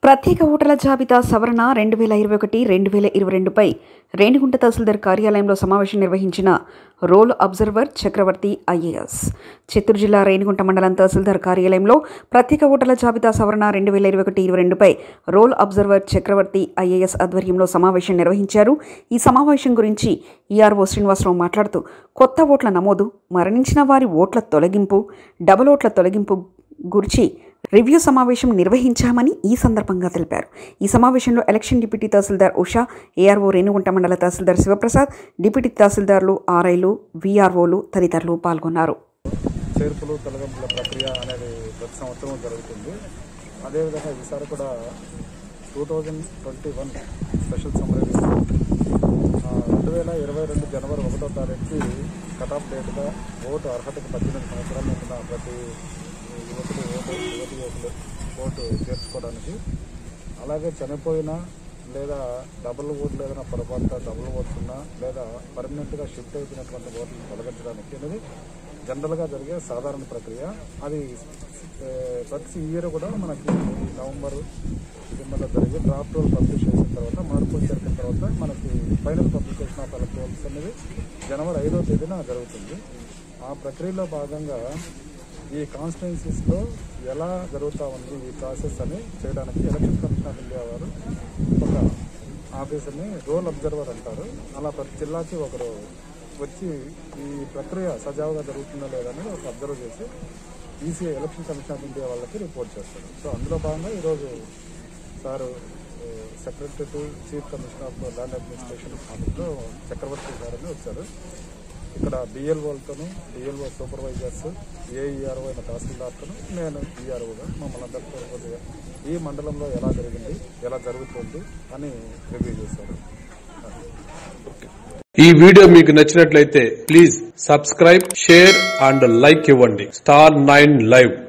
ప్రత్యేక ఓటర్ల జాబితా సవరణ రెండు వేల ఇరవై ఒకటి రెండు వేల ఇరవై రెండుపై రేణిగుంట తహసీల్దార్ కార్యాలయంలో సమావేశం నిర్వహించిన role observer Chakravarthi IAS Chittoor జిల్లా రేణిగుంట మండలం తహసీల్దార్ కార్యాలయంలో ప్రత్యేక ఓటర్ల జాబితా సవరణ రెండు వేల ఇరవై ఒకటి ఇరవై రెండుపై రోల్ అబ్జర్వర్ చక్రవర్తి ఐఏఎస్ ఆధ్వర్యంలో సమావేశం నిర్వహించారు ఈ సమావేశం గురించి ఈఆర్ఓ శ్రీనివాసరావు మాట్లాడుతూ కొత్త ఓట్ల నమోదు మరణించిన వారి ఓట్ల తొలగింపు డబుల్ ఓట్ల తొలగింపు గురించి రివ్యూ సమావేశం నిర్వహించామని ఈ సందర్భంగా తెలిపారు ఈ సమావేశంలో election deputy tahsildar Usha ARO Renigunta మండల తహసీల్దార్ శివప్రసాద్ డిప్యూటీ తహసీల్దార్లు ఆర్ఐలు వీఆర్ఓలు తదితరులు పాల్గొన్నారు చేర్పులు తొలగింపుల ప్రక్రియ అనేది ప్రతి సంవత్సరం జరుగుతుంది అదేవిధంగా ఈసారి కూడా two thousand twenty one special summary రెండు వేల ఇరవై రెండు జనవరి ఒకటో తారీఖుకి కట్ ఆఫ్ డేట్గా ఓటు అర్హతకు పద్దెనిమిది సంవత్సరాలు నిండిన ప్రతి యువకుడు ఓటు యువతి యువకులు ఓటు చేర్చుకోవడానికి అలాగే చనిపోయిన లేదా డబుల్ ఓట్లు ఏదైనా పొరపాటున డబుల్ ఓట్స్ ఉన్నా లేదా పర్మనెంట్గా షిఫ్ట్ అయిపోయినటువంటి ఓట్లను తొలగించడానికి అనేది జనరల్గా జరిగే సాధారణ ప్రక్రియ అది ఏ, ప్రతి ఇయర్ కూడా మనకి ఈ నవంబర్ డిసెంబర్లో జరిగే డ్రాఫ్ట్ రోల్ పబ్లిష్ చేసిన తర్వాత మార్పులు జరిగిన తర్వాత మనకి ఫైనల్ పబ్లికేషన్ ఆఫ్ ఎలక్ట్రోల్స్ అనేది జనవరి ఐదో తేదీన జరుగుతుంది ఆ ప్రక్రియలో భాగంగా ఈ కాన్స్టిట్యున్సీస్లో ఎలా జరుగుతూ ఉంది ఈ ప్రాసెస్ అని చేయడానికి ఎలక్షన్ కమిషన్ ఆఫ్ ఇండియా వారు ఒక ఆఫీసర్ని రోల్ అబ్జర్వర్ అంటారు అలా ప్రతి జిల్లాకి ఒకరు వచ్చి ఈ ప్రక్రియ సజావుగా జరుగుతుందా లేదా అని ఒక అబ్జర్వ్ చేసి EC election commission of India వాళ్ళకి రిపోర్ట్ చేస్తారు సో అందులో భాగంగా ఈరోజు sir secretary to chief commissioner of land administration ఆఫీస్లో చక్రవర్తి గారని వచ్చారు ఇక్కడ బిఎల్ఓలతోనూ డిఎల్ఓ సూపర్వైజర్స్ ఏఈఆర్ఓ అయిన తహసీల్దార్తోనూ నేను ఈఆర్ఓగా మమ్మల్ని అందరితో కొద్దిగా ఈ మండలంలో ఎలా జరిగింది ఎలా జరుగుతుంది అని రివ్యూ చేశారు ఈ వీడియో మీకు నచ్చినట్లయితే please subscribe share and like ఇవ్వండి స్టార్ నైన్ లైవ్